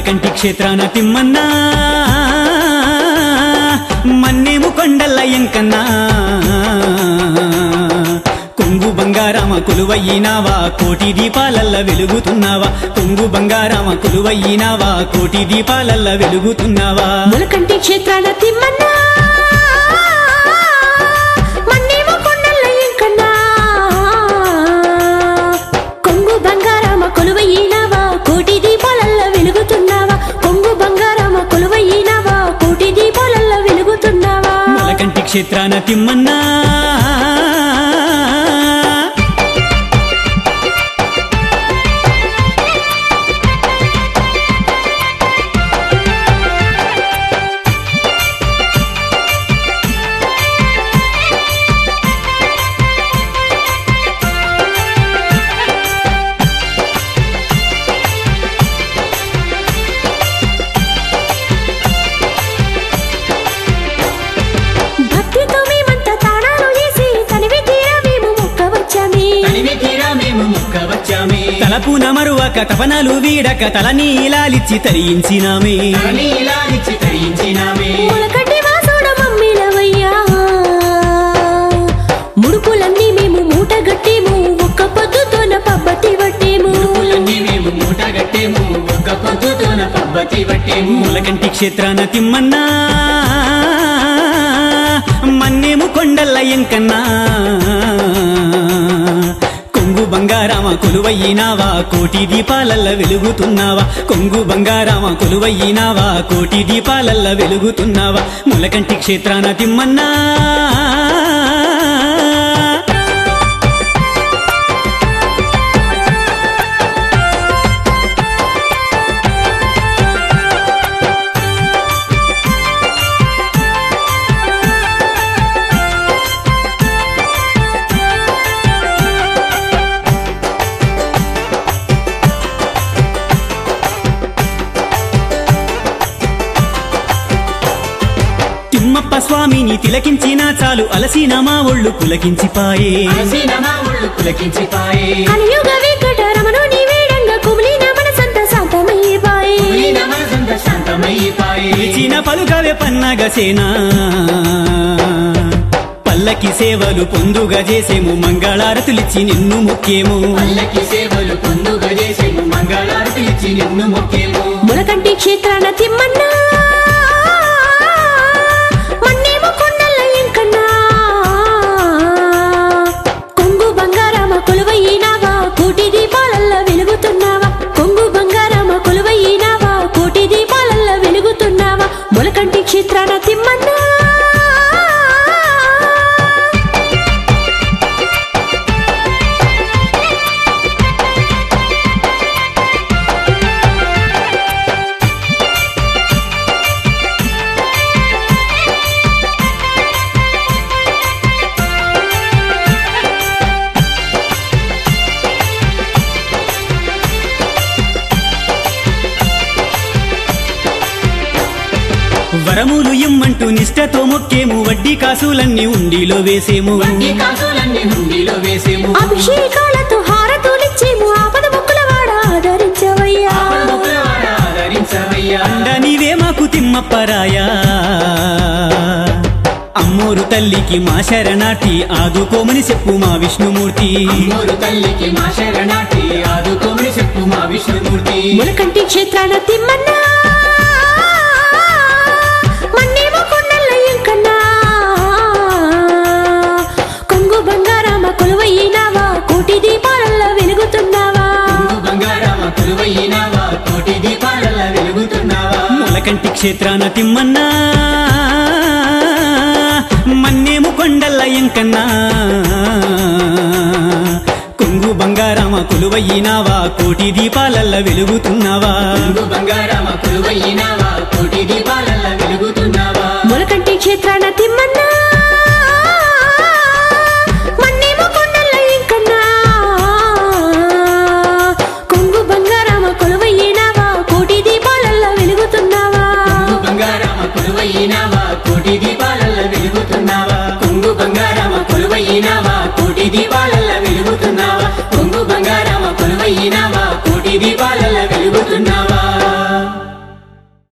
ములకంటి క్షేత్రాన తిమ్మన్నా మన్నేము కొండల్ల ఎంకన్నా కొంగు బంగారామ కొలువయ్యినావా కోటి దీపాలల్ల వెలుగుతున్నావా కొంగు బంగారామ కొలువయ్యినావా కోటి దీపాలల్ల వెలుగుతున్నావా ములకంటి క్షేత్రాల తిమ్మన్నా మన్నేమో కొండల్ల ఎంకన్నా కొంగు బంగారమ కొలువయ్యినావా కోటి దీపాలల్ల వెలుగుతున్నావా కొంగు బంగారమ కొలువయ్యినావా కోటి దీపాలల్ల వెలుగుతున్నావా ములకంటి క్షేత్రాన తిమ్మన్నా భక్తితో మేమంతా తాళాలు వేసి తనివి తీరా మేము మొక్క వచ్చామే తనివి తీరా మేము ముక్క వచ్చామే తలపున మరువక తపనలు వీడక తలని ఇలాలిచ్చి తరించినామే ఇలాలిచ్చి తరించినామే ములకటి వాసుడ మమ్మిలవయ్యా ముడుపులన్నీ మేము మూటగట్టేము ఒక్క పొద్దుతోన పబ్బతి పట్టేము మేము మూట కట్టేము ఒక్క పొద్దుతోన పబ్బతి పట్టేము ములకంటి క్షేత్రాన తిమ్మన్నా మన్నేము కొండల్ల ఎంకన్నా కొంగు బంగారామ కొలువయ్యినావా కోటి దీపాలల్ల వెలుగుతున్నావా కొంగు బంగారామ కొలువయ్యినావా కోటి దీపాలల్ల వెలుగుతున్నావా ములకంటి క్షేత్రాన తిమ్మన్నా తిమ్మప్ప స్వామిని తిలకించిన చాలు అలసిన మా ఒళ్ళు పులకించిపాయే పులకించిపాయే కలియుగ వెంకట రమణుని వేడంగా కుమిలిన మనసంత శాంతమైపాయే పిలిచిన పలుకవే పన్నగ సేనా పల్లకి సేవలు పొందుగా చేసేము మంగళారతులిచ్చి నిన్ను మొక్కేము పల్లకి సేవలు పొందుగా చేసేము మంగళారతులిచ్చి నిన్ను మొక్కేము ములకంటి క్షేత్రాన తిమ్మన్నా మన్నేమో కొండల్ల ఎంకన్నా కొంగు బంగారమ కొలువయ్యినావా కోటి దీపాలల్ల వెలుగుతున్నావా కొంగు బంగారమ కొలువయ్యినావా కోటి దీపాలల్ల వెలుగుతున్నావా ములకంటి క్షేత్రాన తిమ్మన్నా వరములు ఇమ్మంటూ నిష్టతో మొక్కేము వడ్డీ కాసులన్నీ ఉండిలో వేసేము వడ్డీ కాసులన్నీ ఉండిలో వేసేము అభిషేకాలతో హారతులిచ్చేము ఆపద మొక్కుల వాడ ఆదరించవయ్యా అండ నీవే మాకు తిమ్మప్పరాయా అమ్మోరు తల్లికి మా శరణాటి ఆదుకోమని చెప్పు మా విష్ణుమూర్తి అమ్మోరు తల్లికి మా శరణాటి ఆదుకోమని చెప్పు మా విష్ణుమూర్తి ములకంటి క్షేత్రాన తిమ్మన్నా మన్నేమో కొండల్ల ఎంకన్నా కొంగు బంగారమ కొలువయ్యినావా కోటి దీపాలల్ల వెలుగుతున్నావా బంగారామ కొలువయ్యినావా కోటి దీపాలల్ల వెలుగుతున్నావా ములకంటి క్షేత్రాన తిమ్మన్నా మన్నేము కొండల్ల ఎంకన్నా కొంగు బంగారామ కొలువయ్యినావా కోటి దీపాలల్ల వెలుగుతున్నావా బంగారామ కొలువయ్యినావా కోటి దీపాలల్ల వెలుగుతున్నావా ములకంటి క్షేత్రాన తిమ్మన్నా మన్నేమో కొండల్ల ఎంకన్నా కొంగు బంగారమ కొలువయ్యినావా కోటి దీపాలల్ల వెలుగుతున్నావా బంగారామ కొలువయ్యినావా కోటి దీపాలల్ల వెలుగుతున్నావా కొంగు బంగారామ కొలువయ్యినావా కోటి దీపాలల్ల వెలుగుతున్నావా కొంగు బంగారామ కొలువయ్యినావా